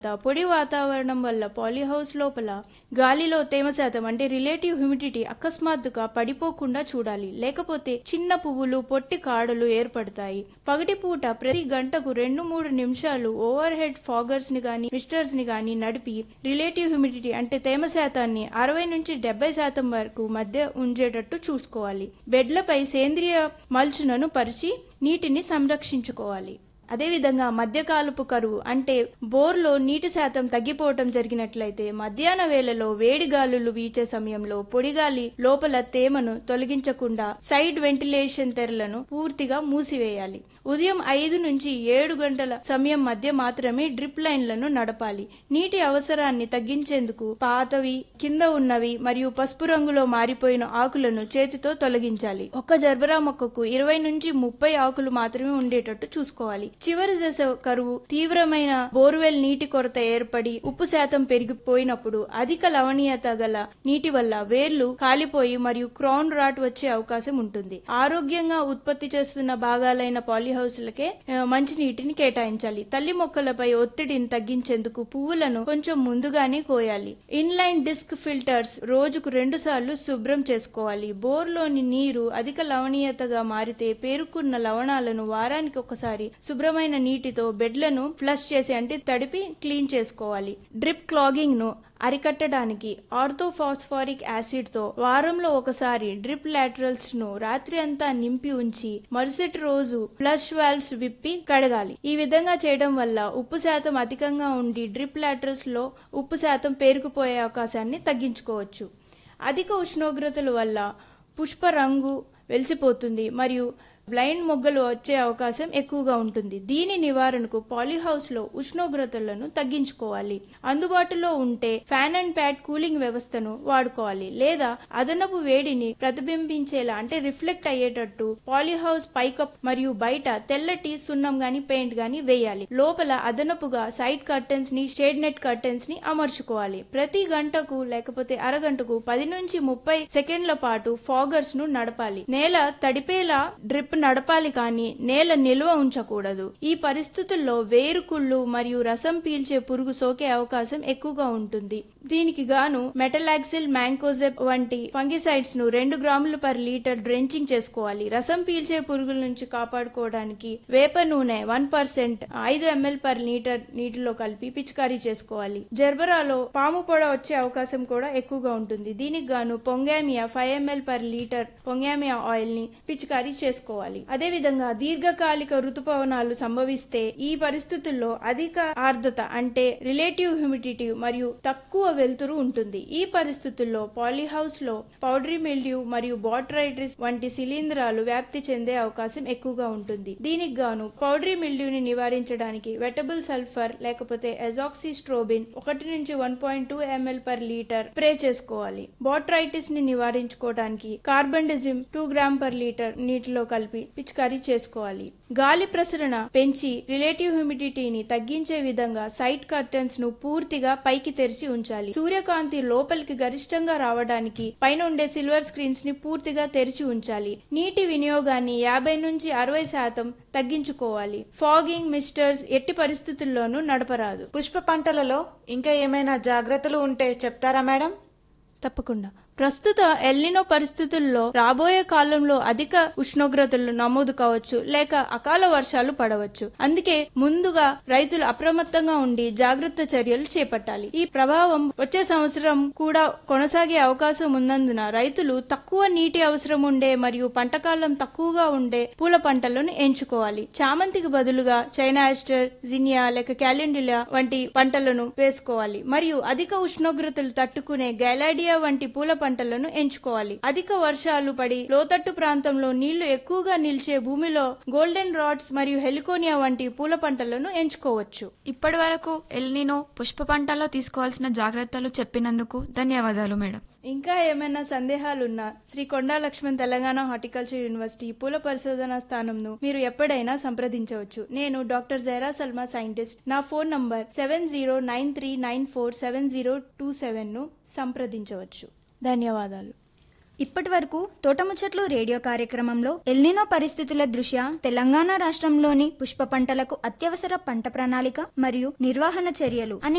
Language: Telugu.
పొడి వాతావరణం వల్ల పాలీహౌస్ లోపల గాలిలో తేమ శాతం అంటే రిలేటివ్ హ్యూమిడిటీ అకస్మాత్తుగా పడిపోకుండా చూడాలి లేకపోతే చిన్న పువ్వులు పొట్టి కాడలు ఏర్పడతాయి పగటిపూట ప్రతి గంటకు రెండు మూడు నిమిషాలు ఓవర్ హెడ్ ఫాగర్స్ ని గాని మిస్టర్స్ ని గాని నడిపి రిలేటివ్ హ్యూమిడిటీ అంటే తేమ శాతాన్ని అరవై నుంచి డెబ్బై శాతం వరకు మధ్య ఉంచేటట్టు చూసుకోవాలి బెడ్లపై సేంద్రియ మల్చులను పరిచి నీటిని సంరక్షించుకోవాలి అదేవిధంగా మధ్యకాలపు కరువు అంటే బోర్లో నీటి శాతం తగ్గిపోవటం జరిగినట్లయితే మధ్యాహ్న వేళలో వేడి గాలులు వీచే సమయంలో పొడిగాలి లోపల తేమను తొలగించకుండా సైడ్ వెంటిలేషన్ తెరలను పూర్తిగా మూసివేయాలి ఉదయం ఐదు నుంచి ఏడు గంటల సమయం మధ్య మాత్రమే డ్రిప్ లైన్లను నడపాలి నీటి అవసరాన్ని తగ్గించేందుకు పాతవి కింద ఉన్నవి మరియు పసుపు రంగులో మారిపోయిన ఆకులను చేతితో తొలగించాలి ఒక్క జర్బరా మొక్కకు ఇరవై నుంచి ముప్పై ఆకులు మాత్రమే ఉండేటట్టు చూసుకోవాలి చివరి దశ కరువు తీవ్రమైన బోర్వెల్ నీటి కొరత ఏర్పడి ఉప్పు శాతం పెరిగిపోయినప్పుడు అధిక లవణీయత గల నీటి వల్ల వేర్లు కాలిపోయి మరియు క్రౌన్ రాట్ వచ్చే అవకాశం ఉంటుంది ఆరోగ్యంగా ఉత్పత్తి చేస్తున్న భాగాలైన పాలీహౌస్లకే ఆ, మంచి నీటిని కేటాయించాలి తల్లి మొక్కలపై ఒత్తిడిని తగ్గించేందుకు పువ్వులను కొంచెం ముందుగానే కోయాలి ఇన్లైన్ డిస్క్ ఫిల్టర్స్ రోజుకు రెండు సార్లు శుభ్రం చేసుకోవాలి బోర్లోని నీరు అధిక లవణీయతగా మారితే పేరుకున్న లవణాలను వారానికి ఒకసారి శుభ్రమైన నీటితో బెడ్లను ఫ్లష్ చేసి అంటే తడిపి క్లీన్ చేసుకోవాలి డ్రిప్ క్లాగింగ్ ను అరికట్టడానికి ఆర్థోఫాస్ఫారిక్ యాసిడ్ తో వారంలో ఒకసారి డ్రిప్ లాటరల్స్ ను రాత్రి అంతా నింపి ఉంచి మరుసటి రోజు ఫ్లష్ వాల్వ్స్ విప్పి కడగాలి ఈ విధంగా చేయడం వల్ల ఉప్పు శాతం అధికంగా ఉండి డ్రిప్ లాటరల్స్ లో ఉప్పు శాతం పేరుకుపోయే అవకాశాన్ని తగ్గించుకోవచ్చు అధిక ఉష్ణోగ్రతల వల్ల పుష్ప రంగు వెలిసిపోతుంది మరియు బ్లైండ్ మొగ్గలు వచ్చే అవకాశం ఎక్కువగా ఉంటుంది దీని నివారణకు పాలీహౌస్ లో ఉష్ణోగ్రతలను తగ్గించుకోవాలి అందుబాటులో ఉంటే ఫ్యాన్ అండ్ ప్యాడ్ కూలింగ్ వ్యవస్థను వాడుకోవాలి లేదా అదనపు వేడిని ప్రతిబింబించేలా అంటే రిఫ్లెక్ట్ అయ్యేటట్టు పాలీహౌస్ పైకప్ మరియు బయట తెల్లటి సున్నం గాని పెయింట్ గాని వేయాలి లోపల అదనపుగా సైడ్ కర్టెన్స్ ని షేడ్ నెట్ కర్టెన్స్ ని అమర్చుకోవాలి ప్రతి గంటకు లేకపోతే అరగంటకు పది నుంచి ముప్పై సెకండ్ల పాటు ఫాగర్స్ ను నడపాలి నేల తడిపేలా డ్రిప్ నడపాలి కానీ నేల నిల్వ ఉంచకూడదు ఈ పరిస్థితుల్లో వేరుకుళ్ళు మరియు రసం పీల్చే పురుగు సోకే అవకాశం ఎక్కువగా ఉంటుంది దీనికి గాను మెటలాక్సిల్ మ్యాంకోజెబ్ వంటి ఫంగిసైడ్స్ ను రెండు గ్రాములు పర్ లీటర్ డ్రెంచింగ్ చేసుకోవాలి రసం పీల్చే పురుగుల నుంచి కాపాడుకోవడానికి వేప నూనె వన్ పర్సెంట్ ఐదు ఎంఎల్ పర్ లీటర్ నీటిలో కలిపి పిచికారీ చేసుకోవాలి జర్బరాలో పాము పొడ వచ్చే అవకాశం కూడా ఎక్కువగా ఉంటుంది దీనికి గాను pongamia five ML per litre pongamia oil ని పిచికారీ చేసుకోవాలి అదేవిధంగా దీర్ఘకాలిక ఋతుపవనాలు సంభవిస్తే ఈ పరిస్థితుల్లో అధిక ఆర్ద్రత అంటే రిలేటివ్ హ్యూమిడిటీ మరియు తక్కువ వెలుతురు ఉంటుంది ఈ పరిస్థితుల్లో పాలీహౌస్ లో పౌడరీ మిల్డ్యూ మరియు బాట్రైటిస్ వంటి శిలీంధ్రాలు వ్యాప్తి చెందే అవకాశం ఎక్కువగా ఉంటుంది దీనికి గాను పౌడరీ మిల్డ్యూని నివారించడానికి వెటబుల్ సల్ఫర్ లేకపోతే ఎజాక్సిస్ట్రోబిన్ ఒకటి నుంచి one point two ML per litre spray చేసుకోవాలి బాట్రైటిస్ ని నివారించుకోవడానికి carbendazim two gram per litre నీటిలో కలిపి పిచికారీ చేసుకోవాలి గాలి ప్రసరణ పెంచి రిలేటివ్ హ్యూమిడిటీని తగ్గించే విధంగా సైట్ కర్టన్స్ ను పూర్తిగా పైకి తెరిచి ఉంచాలి సూర్యకాంతి లోపలికి గరిష్టంగా రావడానికి పైన ఉండే సిల్వర్ స్క్రీన్స్ ని పూర్తిగా తెరిచి ఉంచాలి నీటి వినియోగాన్ని యాభై నుంచి అరవై శాతం తగ్గించుకోవాలి ఫాగింగ్ మిస్టర్స్ ఎట్టి పరిస్థితుల్లోనూ నడపరాదు పుష్ప పంటలలో ఇంకా ఏమైనా జాగ్రత్తలు ఉంటే చెప్తారా మేడం తప్పకుండా ప్రస్తుత ఎల్నినో పరిస్థితుల్లో రాబోయే కాలంలో అధిక ఉష్ణోగ్రతలు నమోదు కావచ్చు లేక అకాల వర్షాలు పడవచ్చు అందుకే ముందుగా రైతులు అప్రమత్తంగా ఉండి జాగ్రత్త చర్యలు చేపట్టాలి ఈ ప్రభావం వచ్చే సంవత్సరం కూడా కొనసాగే అవకాశం ఉన్నందున రైతులు తక్కువ నీటి అవసరం ఉండే మరియు పంటకాలం తక్కువగా ఉండే పూల పంటలను ఎంచుకోవాలి చామంతికి బదులుగా చైనా ఎస్టర్ జినియా లేక క్యాలెండిలియా వంటి పంటలను వేసుకోవాలి మరియు అధిక ఉష్ణోగ్రతలు తట్టుకునే గైలాడియా వంటి పూల పంటలను ఎంచుకోవాలి అధిక వర్షాలు పడి లోతట్టు ప్రాంతంలో నీళ్లు ఎక్కువగా నిలిచే భూమిలో గోల్డెన్ రాడ్స్ మరియు హెలికోనియా వంటి పూల పంటలను ఎంచుకోవచ్చు ఇప్పటి వరకు ఎల్నినో పుష్ప పంటలో తీసుకోవాల్సిన జాగ్రత్తలు చెప్పినందుకు ధన్యవాదాలు మేడం ఇంకా ఏమైనా సందేహాలున్నా శ్రీ కొండా లక్ష్మణ్ తెలంగాణ హార్టికల్చర్ యూనివర్సిటీ పూల పరిశోధన స్థానంను మీరు ఎప్పుడైనా సంప్రదించవచ్చు నేను డాక్టర్ జైరా సల్మా సైంటిస్ట్ నా phone number seven zero nine three nine four seven zero two seven ను సంప్రదించవచ్చు ధన్యవాదాలు ఇప్పటి వరకు తోటముచ్చట్లు రేడియో కార్యక్రమంలో ఎల్నినో పరిస్థితుల దృష్ట్యా తెలంగాణ రాష్ట్రంలోని పుష్ప పంటలకు అత్యవసర పంట ప్రణాళిక మరియు నిర్వహణ చర్యలు అనే